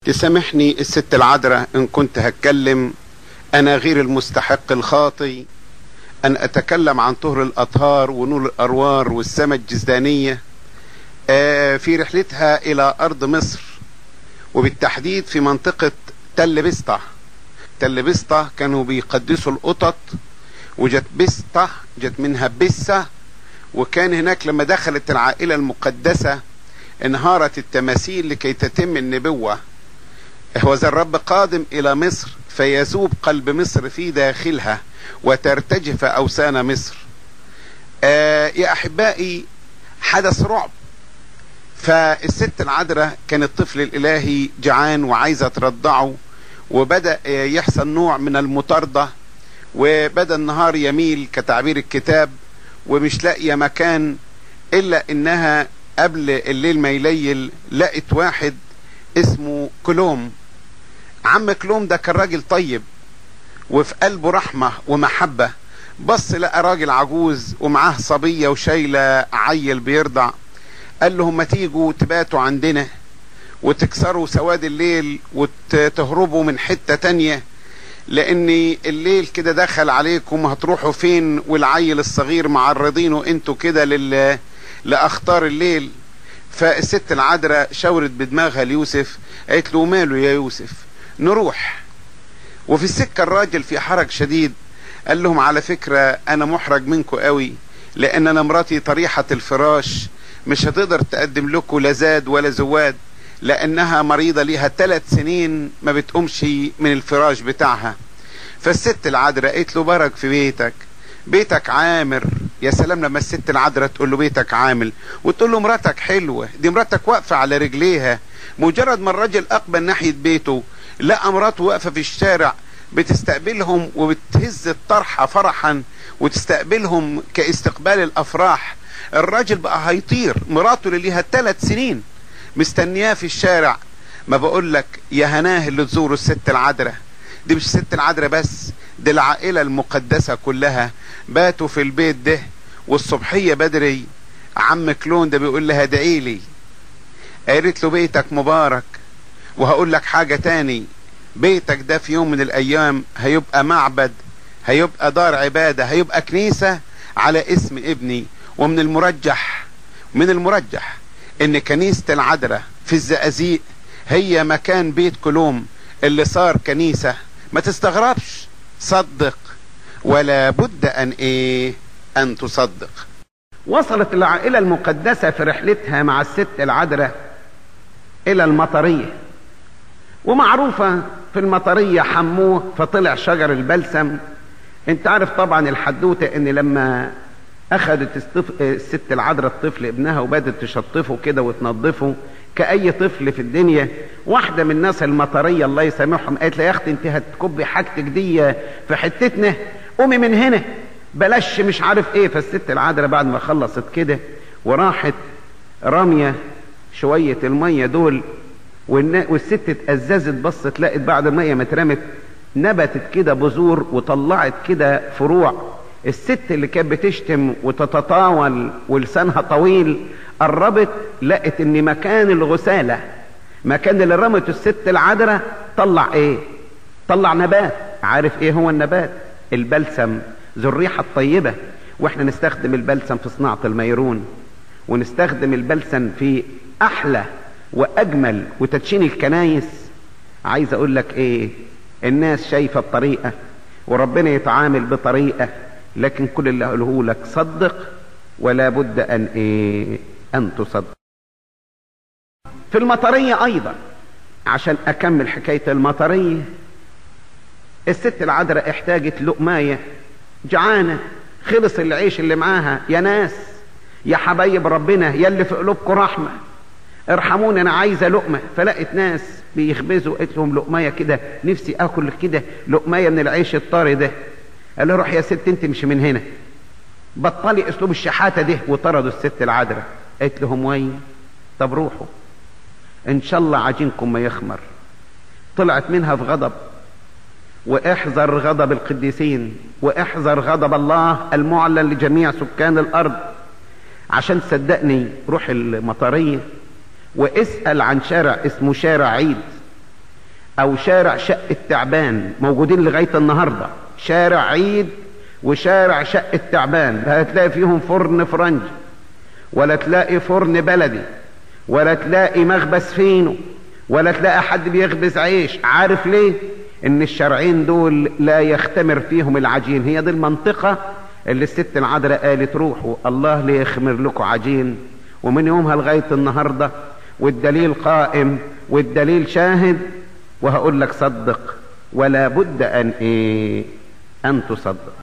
تسامحني الست العذراء ان كنت هتكلم انا غير المستحق الخاطي ان اتكلم عن طهر الاطهار ونور الاروار والسماء الجزدانية آه في رحلتها الى ارض مصر وبالتحديد في منطقة تل بسطة تل بسطة كانوا بيقدسوا القطط وجت بسطة جت منها بسة وكان هناك لما دخلت العائلة المقدسة انهارت التماثيل لكي تتم النبوة هو ذا الرب قادم الى مصر فيذوب قلب مصر في داخلها وترتجف اوثان مصر آه يا احبائي حدث رعب فالست العذراء كان الطفل الالهي جعان وعايزه ترضعه وبدا يحصل نوع من المطارده وبدا النهار يميل كتعبير الكتاب ومش لاقيه مكان الا انها قبل الليل ما يليل لقت واحد اسمه كلوم عم كلوم ده كان راجل طيب وفي قلبه رحمة ومحبة بص لقى راجل عجوز ومعاه صبية وشايلة عيل بيرضع قال لهم ما تيجوا تباتوا عندنا وتكسروا سواد الليل وتهربوا من حتة تانية لان الليل كده دخل عليكم هتروحوا فين والعيل الصغير معرضينه انتوا كده لل لاخطار الليل فالست العذراء شاورت بدماغها ليوسف قالت له ماله يا يوسف نروح وفي السكة الراجل في حرج شديد قال لهم على فكرة انا محرج منكم قوي لان انا مراتي طريحة الفراش مش هتقدر تقدم لكم لا زاد ولا زواد لانها مريضة ليها ثلاث سنين ما بتقومش من الفراش بتاعها فالست العذراء قالت له برك في بيتك بيتك عامر يا سلام لما الست العذراء تقول له بيتك عامل وتقول له مراتك حلوة دي مراتك واقفة على رجليها مجرد ما الراجل اقبل ناحية بيته لقى مراته واقفة في الشارع بتستقبلهم وبتهز الطرحة فرحا وتستقبلهم كاستقبال الافراح الراجل بقى هيطير مراته اللي ليها ثلاث سنين مستنياه في الشارع ما بقول لك يا هناه اللي تزوروا الست العذراء دي مش الست العذراء بس دي العائلة المقدسة كلها باتوا في البيت ده والصبحية بدري عم كلون ده بيقول لها ادعي لي قالت له بيتك مبارك وهقول لك حاجة تاني بيتك ده في يوم من الايام هيبقى معبد هيبقى دار عبادة هيبقى كنيسة على اسم ابني ومن المرجح من المرجح ان كنيسة العذراء في الزقازيق هي مكان بيت كلوم اللي صار كنيسة ما تستغربش صدق ولا بد ان ايه ان تصدق وصلت العائلة المقدسة في رحلتها مع الست العذراء الى المطرية ومعروفة في المطرية حموه فطلع شجر البلسم انت عارف طبعا الحدوتة ان لما اخذت الطف... الست العذراء الطفل ابنها وبدت تشطفه كده وتنظفه كأي طفل في الدنيا واحدة من الناس المطرية الله يسامحهم قالت لها يا اختي انت هتكبي حاجتك دي في حتتنا قومي من هنا بلاش مش عارف ايه فالست العذراء بعد ما خلصت كده وراحت رامية شوية المية دول والست اتأززت بصت لقت بعد المية ما اترمت نبتت كده بذور وطلعت كده فروع الست اللي كانت بتشتم وتتطاول ولسانها طويل قربت لقت ان مكان الغسالة مكان اللي رمت الست العذراء طلع ايه طلع نبات عارف ايه هو النبات البلسم ذو الريحة الطيبة واحنا نستخدم البلسم في صناعة الميرون ونستخدم البلسم في احلى واجمل وتدشين الكنايس عايز اقول لك ايه الناس شايفة بطريقة وربنا يتعامل بطريقة لكن كل اللي اقوله لك صدق ولا بد ان ايه ان تصدق في المطرية ايضا عشان اكمل حكاية المطرية الست العذراء احتاجت لقماية جعانة خلص العيش اللي معاها يا ناس يا حبايب ربنا يا اللي في قلوبكم رحمة ارحموني انا عايزة لقمة فلقت ناس بيخبزوا قلت لهم لقماية كده نفسي اكل كده لقماية من العيش الطري ده قال له روح يا ست انت مش من هنا بطلي اسلوب الشحاتة ده وطردوا الست العذراء قالت لهم وي طب روحوا ان شاء الله عجينكم ما يخمر طلعت منها في غضب واحذر غضب القديسين واحذر غضب الله المعلن لجميع سكان الارض عشان تصدقني روح المطرية واسأل عن شارع اسمه شارع عيد او شارع شق التعبان موجودين لغاية النهاردة شارع عيد وشارع شق التعبان لا هتلاقي فيهم فرن فرنجي ولا تلاقي فرن بلدي ولا تلاقي مخبز فينو ولا تلاقي حد بيخبز عيش عارف ليه ان الشرعين دول لا يختمر فيهم العجين هي دي المنطقة اللي الست العذراء قالت روحوا الله ليخمر لكم عجين ومن يومها لغاية النهاردة والدليل قائم والدليل شاهد وهقول لك صدق ولا بد ان ايه ان تصدق